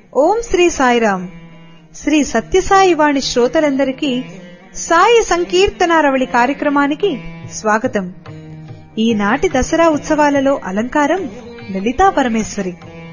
ఓం శ్రీ సాయిరాం శ్రీ సత్యసాయి వాణి శ్రోతలందరికీ సాయి సంకీర్తనారవళి కార్యక్రమానికి స్వాగతం ఈనాటి దసరా ఉత్సవాలలో అలంకారం లలితా పరమేశ్వరి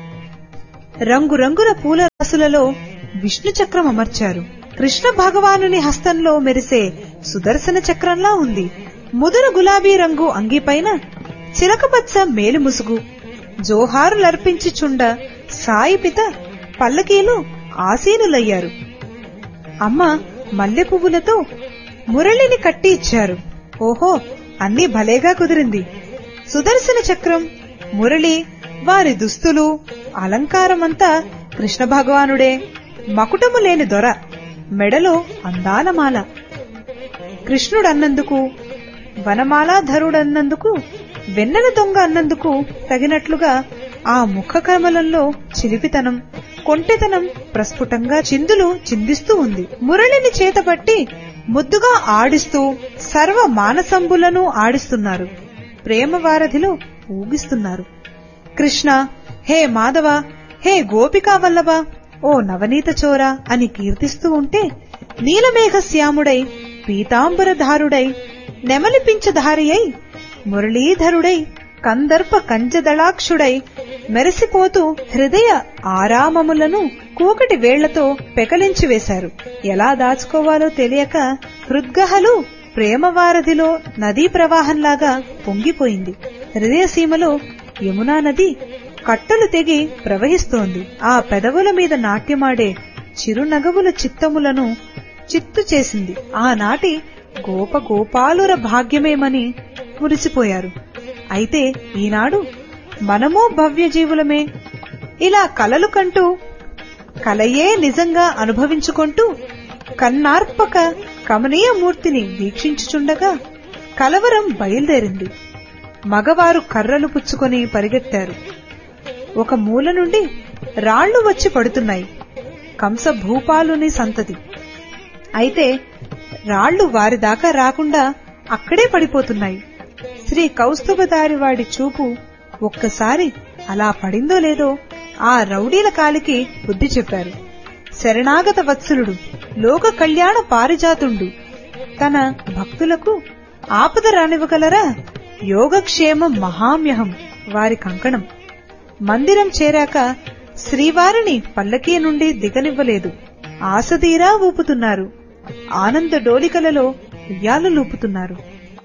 రంగురంగుల పూల రాసులలో విష్ణు చక్రం అమర్చారు కృష్ణ భగవానుని హస్తంలో మెరిసే సుదర్శన చక్రంలా ఉంది ముదురు గులాబీ రంగు అంగిపైన చిలకపచ్చ మేలు ముసుగు జోహారులర్పించి చుండ సాయిపిత పల్లకీలు ఆసీనులయ్యారు అమ్మ మల్లె పువ్వులతో మురళిని కట్టి ఇచ్చారు ఓహో అన్నీ భలేగా కుదిరింది సుదర్శన చక్రం మురళి వారి దుస్తులు అలంకారమంతా కృష్ణ భగవానుడే మకుటము లేని దొర మెడలో అందాల మాల కృష్ణుడన్నందుకు వనమాలాధరుడన్నందుకు వెన్నెల దొంగ అన్నందుకు తగినట్లుగా ఆ ముఖ కమలంలో చిలిపితనం కొంటెతనం ప్రస్ఫుటంగా చిందులు చిందిస్తూ ఉంది మురళిని చేతపట్టి ముద్దుగా ఆడిస్తూ సర్వ మానసంబులను ఆడిస్తున్నారు ప్రేమ వారధిలో ఊగిస్తున్నారు కృష్ణ హే మాధవ హే గోపికా వల్లభ ఓ నవనీత చోర అని కీర్తిస్తూ ఉంటే నీలమేఘ శ్యాముడై పీతాంబరధారుడై నెమలిపించధారి అయి మురళీధరుడై కందర్ప కంజదళాక్షుడై మెరిసిపోతూ హృదయ ఆరామములను కూకటి వేళ్లతో పెకలించి వేశారు ఎలా దాచుకోవాలో తెలియక హృద్గహలు ప్రేమవారధిలో నదీ ప్రవాహంలాగా పొంగిపోయింది హృదయసీమలో యమునా నది కట్టలు తెగి ప్రవహిస్తోంది ఆ పెదవుల మీద నాట్యమాడే చిరునగవుల చిత్తములను చిత్తు చేసింది ఆనాటి గోప గోపాలుర భాగ్యమేమని మురిసిపోయారు అయితే ఈనాడు మనమో భవ్యజీవులమే ఇలా కలలు కంటూ కలయే నిజంగా అనుభవించుకుంటూ కన్నార్పక కమనీయ మూర్తిని వీక్షించుచుండగా కలవరం బయలుదేరింది మగవారు కర్రలు పుచ్చుకొని పరిగెత్తారు ఒక మూల నుండి రాళ్లు వచ్చి పడుతున్నాయి కంస భూపాలుని సంతతి అయితే రాళ్లు వారి దాకా రాకుండా అక్కడే పడిపోతున్నాయి శ్రీ కౌస్తుభదారి వాడి చూపు ఒక్కసారి అలా పడిందో లేదో ఆ రౌడీల కాలికి బుద్ధి చెప్పారు శరణాగత వత్సలుడు లోక కళ్యాణ పారిజాతుండు తన భక్తులకు ఆపద రానివ్వగలరా యోగక్షేమం మహామ్యహం వారి కంకణం మందిరం చేరాక శ్రీవారిని పల్లకీ నుండి దిగనివ్వలేదు ఆసదీరా ఊపుతున్నారు ఆనంద డోలికలలో ఉయ్యాలు లూపుతున్నారు